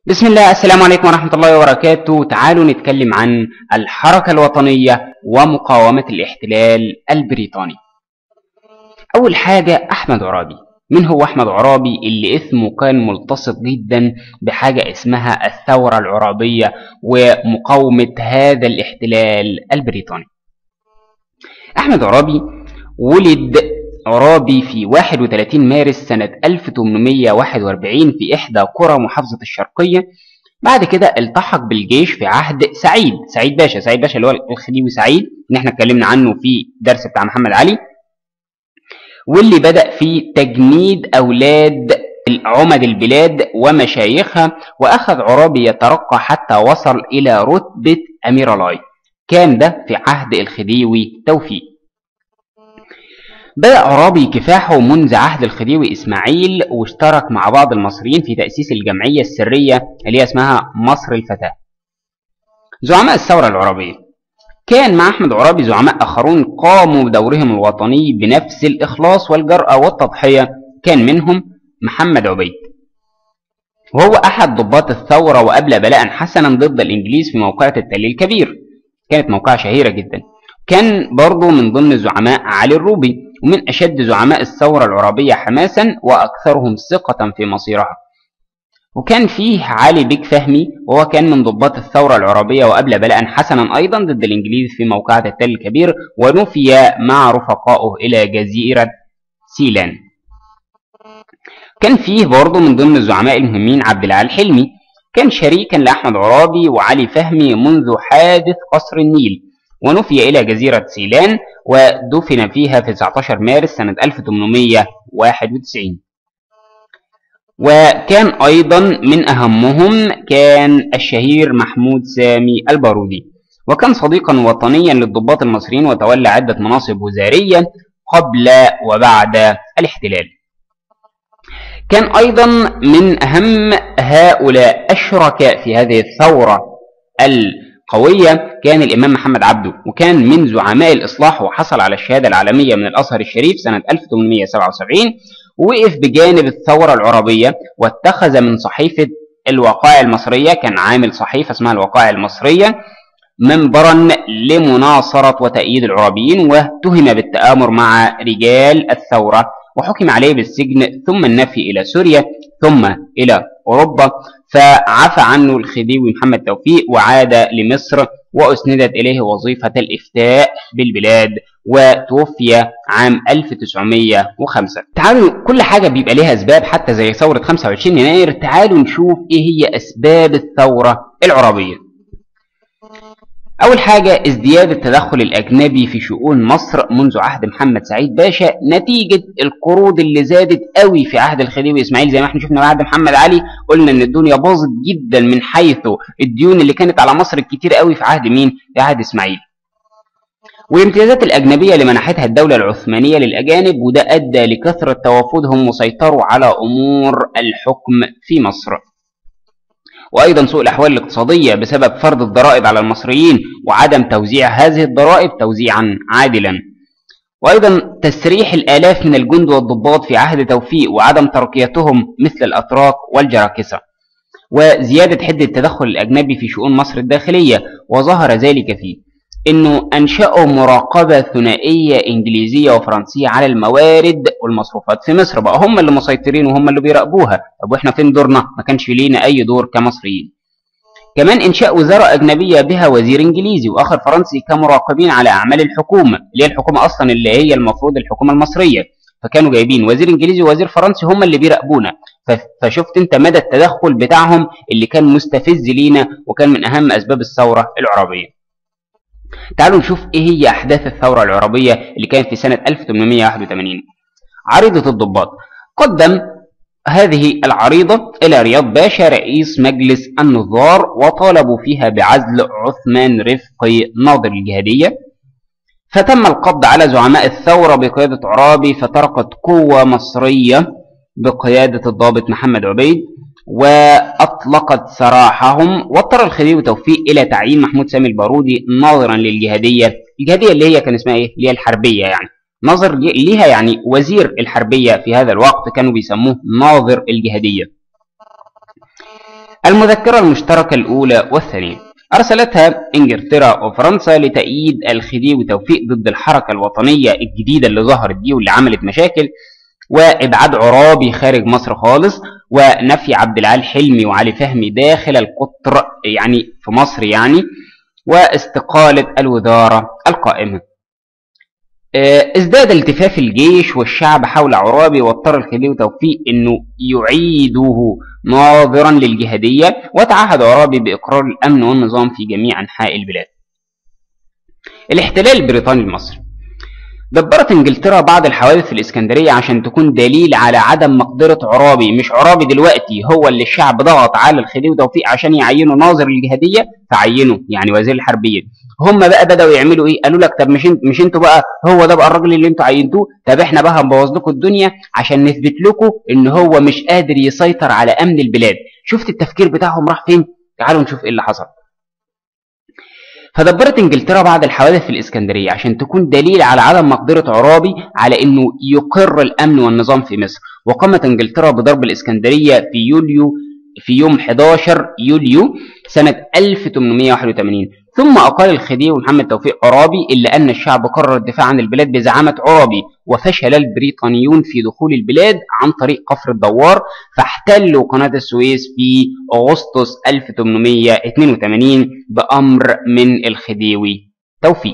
بسم الله السلام عليكم ورحمة الله وبركاته تعالوا نتكلم عن الحركة الوطنية ومقاومة الاحتلال البريطاني أول حاجة أحمد عرابي من هو أحمد عرابي اللي اسمه كان ملتصق جدا بحاجة اسمها الثورة العرابية ومقاومة هذا الاحتلال البريطاني أحمد عرابي ولد عرابي في 31 مارس سنة 1841 في إحدى قرى محافظة الشرقية بعد كده التحق بالجيش في عهد سعيد سعيد باشا سعيد باشا اللي هو الخديوي سعيد اللي احنا اتكلمنا عنه في درس بتاع محمد علي واللي بدأ في تجنيد أولاد عمد البلاد ومشايخها وأخذ عرابي يترقى حتى وصل إلى رتبة أمير لاي كان ده في عهد الخديوي توفيق بدأ عرابي كفاحه منذ عهد الخديوي إسماعيل واشترك مع بعض المصريين في تأسيس الجمعية السرية اللي هي اسمها مصر الفتاة زعماء الثورة العربية كان مع أحمد عرابي زعماء آخرون قاموا بدورهم الوطني بنفس الإخلاص والجرأة والتضحية كان منهم محمد عبيد وهو أحد ضباط الثورة وأبلى بلاء حسنا ضد الإنجليز في موقعة التل الكبير كانت موقعة شهيرة جدا كان برضه من ضمن زعماء علي الروبي ومن أشد زعماء الثورة العربية حماسا وأكثرهم ثقة في مصيرها وكان فيه علي بيك فهمي وهو كان من ضباط الثورة العربية وأبلى بلاء حسنا أيضا ضد الإنجليز في موقعة التل الكبير ونفي مع رفقائه إلى جزيرة سيلان كان فيه برضه من ضمن الزعماء المهمين عبد العال حلمي كان شريكا لأحمد عرابي وعلي فهمي منذ حادث قصر النيل ونفي إلى جزيرة سيلان ودفن فيها في 19 مارس سنة 1891 وكان أيضا من أهمهم كان الشهير محمود سامي البارودي وكان صديقا وطنيا للضباط المصريين وتولى عدة مناصب وزارية قبل وبعد الاحتلال كان أيضا من أهم هؤلاء الشركاء في هذه الثورة القوية كان الإمام محمد عبده وكان من زعماء الإصلاح وحصل على الشهادة العالمية من الأزهر الشريف سنة 1877 ووقف بجانب الثورة العربية واتخذ من صحيفة الوقائع المصرية كان عامل صحيفة اسمها الوقائع المصرية منبرا لمناصرة وتأييد العرابيين واتهم بالتآمر مع رجال الثورة وحكم عليه بالسجن ثم النفي إلى سوريا ثم إلى أوروبا فعفى عنه الخديوي محمد توفيق وعاد لمصر وأسندت إليه وظيفة الإفتاء بالبلاد وتوفي عام 1905 تعالوا كل حاجة بيبقى ليها أسباب حتى زي ثورة 25 يناير تعالوا نشوف إيه هي أسباب الثورة العربية أول حاجة ازدياد التدخل الأجنبي في شؤون مصر منذ عهد محمد سعيد باشا نتيجة القروض اللي زادت قوي في عهد الخديوي إسماعيل زي ما احنا شفنا بعد محمد علي قلنا إن الدنيا باظت جدا من حيث الديون اللي كانت على مصر الكتير قوي في عهد مين؟ في عهد إسماعيل. والامتيازات الأجنبية اللي منحتها الدولة العثمانية للأجانب وده أدى لكثرة توافدهم وسيطروا على أمور الحكم في مصر. وأيضا سوء الأحوال الاقتصادية بسبب فرض الضرائب على المصريين وعدم توزيع هذه الضرائب توزيعا عادلا وأيضا تسريح الآلاف من الجند والضباط في عهد توفيق وعدم ترقيتهم مثل الأتراك والجراكسة وزيادة حدة التدخل الأجنبي في شؤون مصر الداخلية وظهر ذلك فيه انه انشأوا مراقبة ثنائية انجليزية وفرنسية على الموارد والمصروفات في مصر بقى هم اللي مسيطرين وهم اللي بيراقبوها طب واحنا فين دورنا ما كانش لينا اي دور كمصريين كمان انشاء وزارة اجنبية بها وزير انجليزي واخر فرنسي كمراقبين على اعمال الحكومة اللي هي الحكومة اصلا اللي هي المفروض الحكومة المصرية فكانوا جايبين وزير انجليزي ووزير فرنسي هم اللي بيراقبونا فشفت انت مدى التدخل بتاعهم اللي كان مستفز لينا وكان من اهم اسباب الثورة العربية تعالوا نشوف ايه هي احداث الثورة العربية اللي كانت في سنة 1881 عريضة الضباط قدم هذه العريضة إلى رياض باشا رئيس مجلس النظار وطالبوا فيها بعزل عثمان رفقي ناظر الجهادية فتم القبض على زعماء الثورة بقيادة عرابي فتركت قوة مصرية بقيادة الضابط محمد عبيد وأطلقت سراحهم واضطر الخديوي توفيق إلى تعيين محمود سامي البارودي ناظرا للجهادية الجهادية اللي هي كان اسمها إيه؟ اللي هي الحربية يعني ناظر ليها يعني وزير الحربية في هذا الوقت كانوا بيسموه ناظر الجهادية المذكرة المشتركة الأولى والثانية أرسلتها إنجلترا وفرنسا لتأييد الخديوي توفيق ضد الحركة الوطنية الجديدة اللي ظهرت دي واللي عملت مشاكل وإبعاد عرابي خارج مصر خالص ونفي عبد العال حلمي وعلي فهمي داخل القطر يعني في مصر يعني واستقالة الوزارة القائمة آه، ازداد التفاف الجيش والشعب حول عرابي واضطر الخديوي توفيق انه يعيده ناظرا للجهادية وتعهد عرابي بإقرار الأمن والنظام في جميع أنحاء البلاد الاحتلال البريطاني لمصر دبرت انجلترا بعض الحوادث في الاسكندرية عشان تكون دليل على عدم مقدرة عرابي مش عرابي دلوقتي هو اللي الشعب ضغط على الخديوي توفيق عشان يعينه ناظر للجهادية فعينه يعني وزير الحربية هم بقى بدأوا يعملوا ايه قالوا لك طب مش انت مش انتوا بقى هو ده بقى الراجل اللي انتوا عينتوه طب احنا بقى هنبوظ لكم الدنيا عشان نثبت لكم ان هو مش قادر يسيطر على امن البلاد شفت التفكير بتاعهم راح فين تعالوا نشوف ايه اللي حصل فدبرت انجلترا بعض الحوادث في الاسكندريه عشان تكون دليل على عدم مقدره عرابي على انه يقر الامن والنظام في مصر وقامت انجلترا بضرب الاسكندريه في يوليو في يوم 11 يوليو سنة 1881 ثم أقال الخديوي محمد توفيق عرابي إلا أن الشعب قرر الدفاع عن البلاد بزعامة عرابي وفشل البريطانيون في دخول البلاد عن طريق كفر الدوار فاحتلوا قناة السويس في أغسطس 1882 بأمر من الخديوي توفيق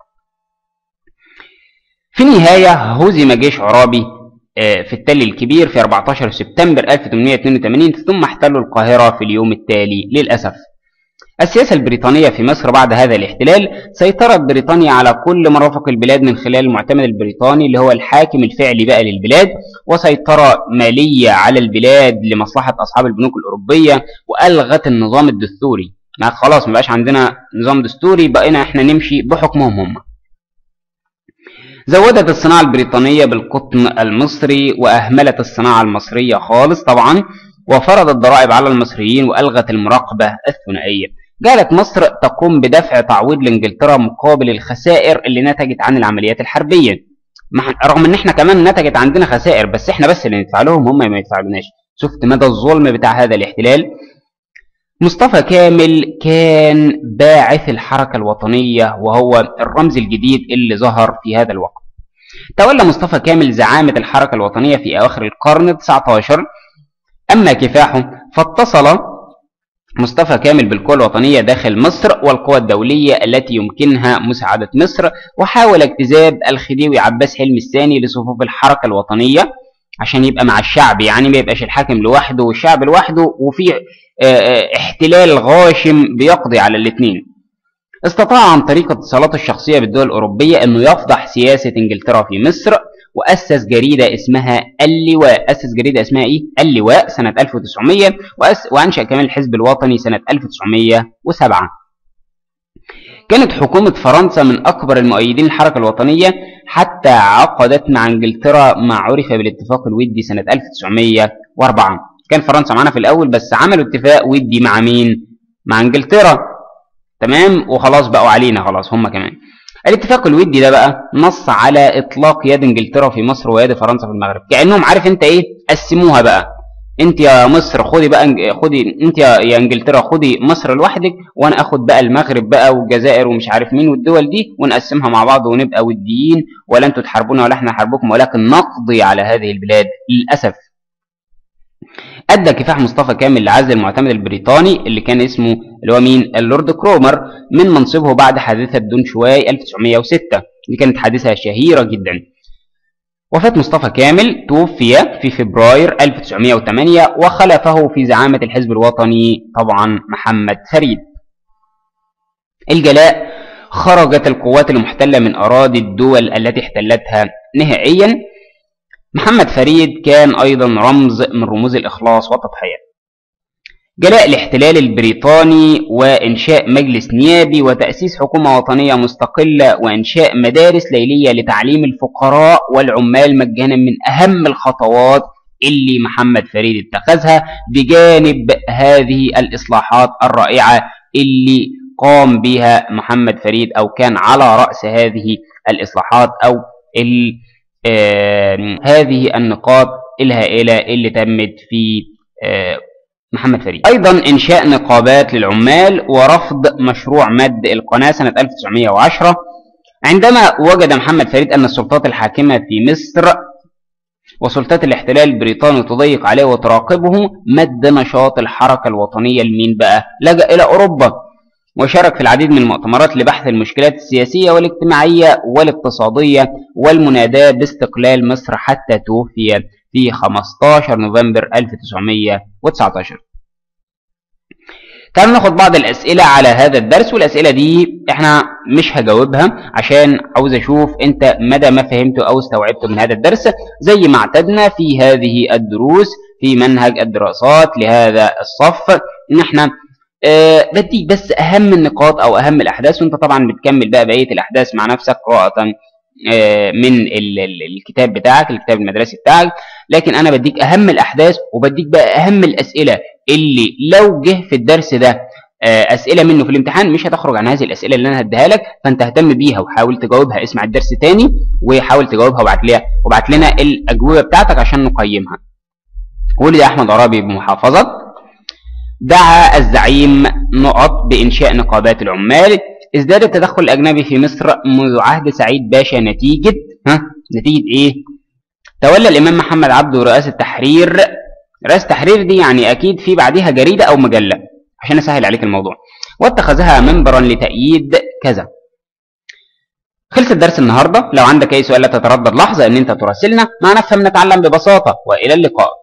في النهاية هزم جيش عرابي في التل الكبير في 14 سبتمبر 1882 ثم احتلوا القاهرة في اليوم التالي للأسف السياسة البريطانية في مصر بعد هذا الاحتلال سيطرت بريطانيا على كل مرافق البلاد من خلال المعتمد البريطاني اللي هو الحاكم الفعلي بقى للبلاد وسيطرة مالية على البلاد لمصلحة أصحاب البنوك الأوروبية وألغت النظام الدستوري ما خلاص ما بقاش عندنا نظام دستوري بقينا احنا نمشي بحكمهم هم زودت الصناعة البريطانية بالقطن المصري وأهملت الصناعة المصرية خالص طبعا وفرضت ضرائب على المصريين وألغت المراقبة الثنائية جعلت مصر تقوم بدفع تعويض لإنجلترا مقابل الخسائر اللي نتجت عن العمليات الحربية رغم ان احنا كمان نتجت عندنا خسائر بس احنا بس اللي ندفع لهم هم ما يدفعوناش شفت مدى الظلم بتاع هذا الاحتلال مصطفى كامل كان باعث الحركة الوطنية وهو الرمز الجديد اللي ظهر في هذا الوقت تولى مصطفى كامل زعامة الحركة الوطنية في أواخر القرن 19 أما كفاحه فاتصل مصطفى كامل بالقوى الوطنية داخل مصر والقوى الدولية التي يمكنها مساعدة مصر وحاول اجتذاب الخديوي عباس حلمي الثاني لصفوف الحركة الوطنية عشان يبقى مع الشعب يعني ما يبقاش الحاكم لوحده والشعب لوحده وفي احتلال غاشم بيقضي على الاثنين استطاع عن طريق اتصالاته الشخصية بالدول الأوروبية أنه يفضح سياسة إنجلترا في مصر وأسس جريدة اسمها اللواء أسس جريدة اسمها إيه؟ اللواء سنة 1900 وأس... وأنشأ كمان الحزب الوطني سنة 1907 كانت حكومة فرنسا من أكبر المؤيدين الحركة الوطنية حتى عقدت مع إنجلترا ما عرف بالاتفاق الودي سنة 1904 كان فرنسا معانا في الأول بس عملوا اتفاق ودي مع مين؟ مع إنجلترا تمام وخلاص بقوا علينا خلاص هم كمان الاتفاق الودي ده بقى نص على اطلاق يد انجلترا في مصر ويد فرنسا في المغرب كانهم عارف انت ايه قسموها بقى انت يا مصر خدي بقى خدي انت يا انجلترا خدي مصر لوحدك وانا اخد بقى المغرب بقى والجزائر ومش عارف مين والدول دي ونقسمها مع بعض ونبقى وديين ولا انتوا تحاربونا ولا احنا نحاربكم ولكن نقضي على هذه البلاد للاسف ادى كفاح مصطفى كامل لعزل المعتمد البريطاني اللي كان اسمه اللي هو مين اللورد كرومر من منصبه بعد حادثه دون شواي 1906 دي كانت حادثه شهيره جدا وفاة مصطفى كامل توفي في فبراير 1908 وخلفه في زعامة الحزب الوطني طبعا محمد فريد الجلاء خرجت القوات المحتلة من أراضي الدول التي احتلتها نهائيا محمد فريد كان أيضا رمز من رموز الإخلاص والتضحية جلاء الاحتلال البريطاني وإنشاء مجلس نيابي وتأسيس حكومة وطنية مستقلة وإنشاء مدارس ليلية لتعليم الفقراء والعمال مجانا من أهم الخطوات اللي محمد فريد اتخذها بجانب هذه الإصلاحات الرائعة اللي قام بها محمد فريد أو كان على رأس هذه الإصلاحات أو ال آه هذه النقاط الهائلة اللي تمت في آه محمد فريد أيضا إنشاء نقابات للعمال ورفض مشروع مد القناة سنة 1910 عندما وجد محمد فريد أن السلطات الحاكمة في مصر وسلطات الاحتلال البريطاني تضيق عليه وتراقبه مد نشاط الحركة الوطنية لمين بقى؟ لجأ إلى أوروبا وشارك في العديد من المؤتمرات لبحث المشكلات السياسية والاجتماعية والاقتصادية والمناداة باستقلال مصر حتى توفي في 15 نوفمبر 1919 تعالوا ناخد بعض الأسئلة على هذا الدرس والأسئلة دي احنا مش هجاوبها عشان عاوز أشوف أنت مدى ما فهمته أو استوعبته من هذا الدرس زي ما اعتدنا في هذه الدروس في منهج الدراسات لهذا الصف إن احنا أه بديك بس أهم النقاط أو أهم الأحداث وأنت طبعا بتكمل بقى بقية الأحداث مع نفسك قراءة من الكتاب بتاعك الكتاب المدرسي بتاعك لكن انا بديك اهم الاحداث وبديك بقى اهم الاسئله اللي لو جه في الدرس ده اسئله منه في الامتحان مش هتخرج عن هذه الاسئله اللي انا هديها لك فانت اهتم بيها وحاول تجاوبها اسمع الدرس تاني وحاول تجاوبها وابعت لنا وابعت لنا الاجوبه بتاعتك عشان نقيمها ولد احمد عرابي بمحافظه دعا الزعيم نقط بانشاء نقابات العمال ازداد التدخل الأجنبي في مصر منذ عهد سعيد باشا نتيجة ها نتيجة إيه؟ تولى الإمام محمد عبده رئاسة تحرير رئاسة تحرير دي يعني أكيد في بعدها جريدة أو مجلة عشان أسهل عليك الموضوع واتخذها منبرا لتأييد كذا خلص الدرس النهاردة لو عندك أي سؤال لا تتردد لحظة أن أنت تراسلنا معنا فهم نتعلم ببساطة وإلى اللقاء